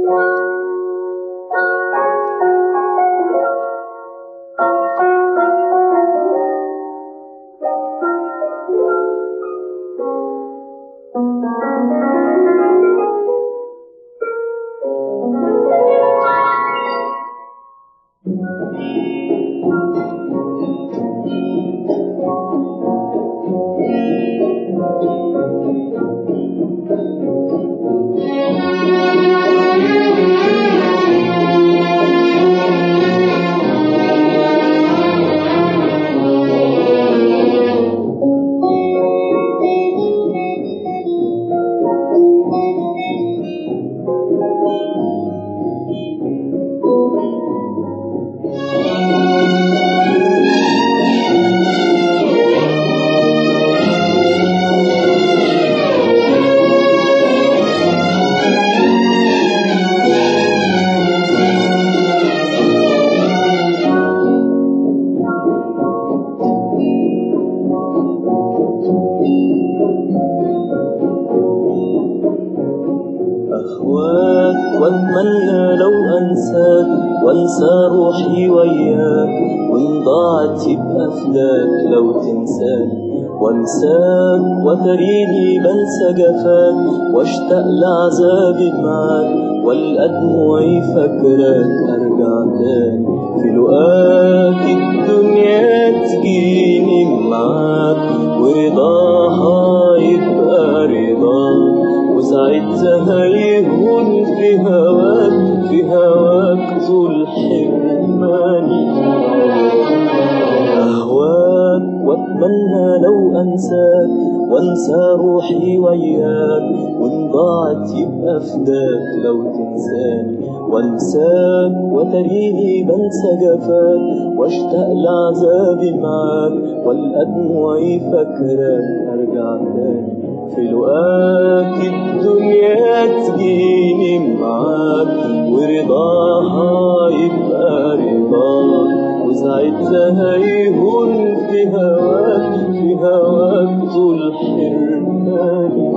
أهواك وأتمنى لو أنساك وأنسى روحي وياك وإن ضاعت يبقى فداك لو تنساني وانساك وتريني بنسى جفاك واشتاق لعذابي معاك والأدمع فاكراك أرجع تاني في لقاك الدنيا تجيني معاك ورضاها يبقى رضاك وساعتها يهون في هواك في هواك طول حرماني أهواك وأتمنى لو أنساك وأنسى روحي وياك وإن ضاعت يبقى فداك لو تنساني وانساك وتريني بنسى جفاك واشتاق لعذابي معاك والأدمع فاكراك أرجع تاني في لقاك الدنيا تجيني معاك ورضاها يبقى رضاك وساعتها يهون في هواك في هواك طول حرماني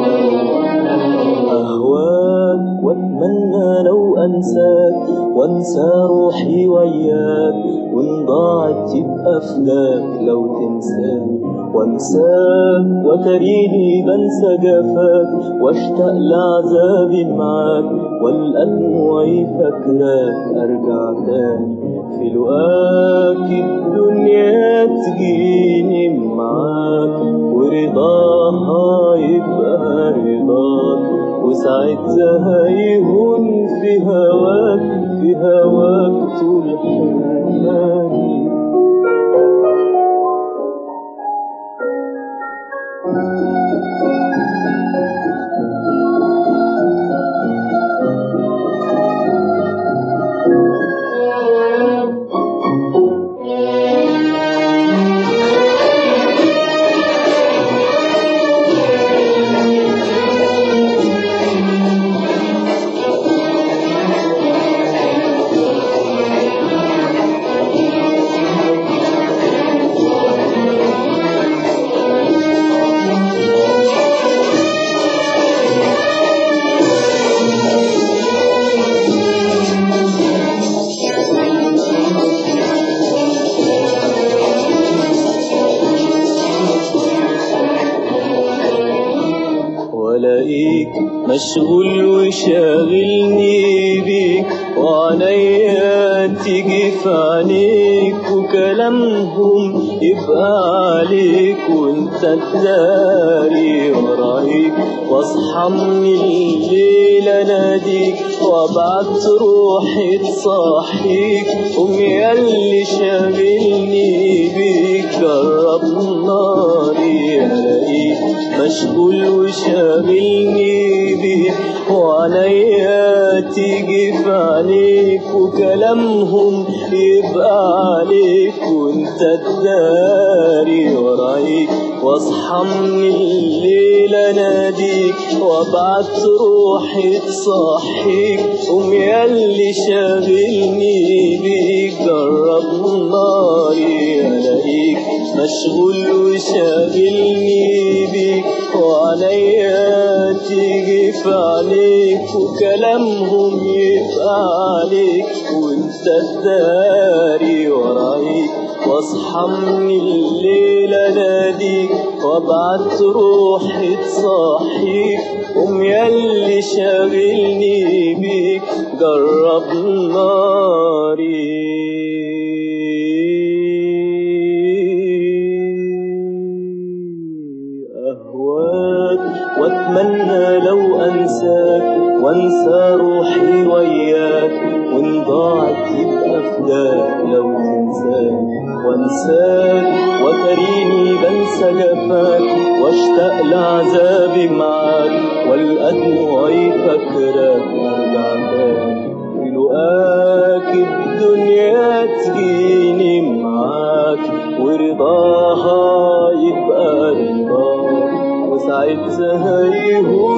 أهواك وأتمنى لو أنساك وأنسى روحي وياك وإن ضاعت يبقى فداك لو تنساني وانساك وتريني بنسى جفاك واشتاق لعذابي معاك والأدمع فاكراك أرجع تاني في لقاك الدنيا تجيني معاك ورضاها يبقى رضاك وساعتها يهون في هواك في هواك طول حرماني ولاقيك مشغول وشاغلني بيك وعينيا تيجي في عينيك وكلامهم يبقى عليك وانت تداري ورايك واصحى من الليل اناديك وابعت روحي تصحيك قوم ياللي شاغلني بيك جرب ناري الاقيك مشغول وشاغلني بيك وعليا تيجي في عينيك وكلامهم يبقى عليك وانت تداري ورايك واصحى من الليل اناديك وابعت روحي تصحيك قوم ياللي شاغلني بيك جرب ناري الاقيك مشغول وشاغلني بيك وعليا تيجي في عليك وكلامهم يبقى عليك وانت الداري ورايك واصحى من الليل اناديك وابعت روحي تصحيك قوم ياللي شاغلني بيك جرب ناري أهواك وأتمنى لو أنساك وأنسى روحي وياك وإن ضاعت يبقى فداك لو تنساك وأنساك وتريني بنسى جفاك واشتاق لعذابي معاك والقى دموعي فاكراك وارجع تاني بلقاك الدنيا تجيني معاك ورضاها يبقى رضاك وساعتها يهون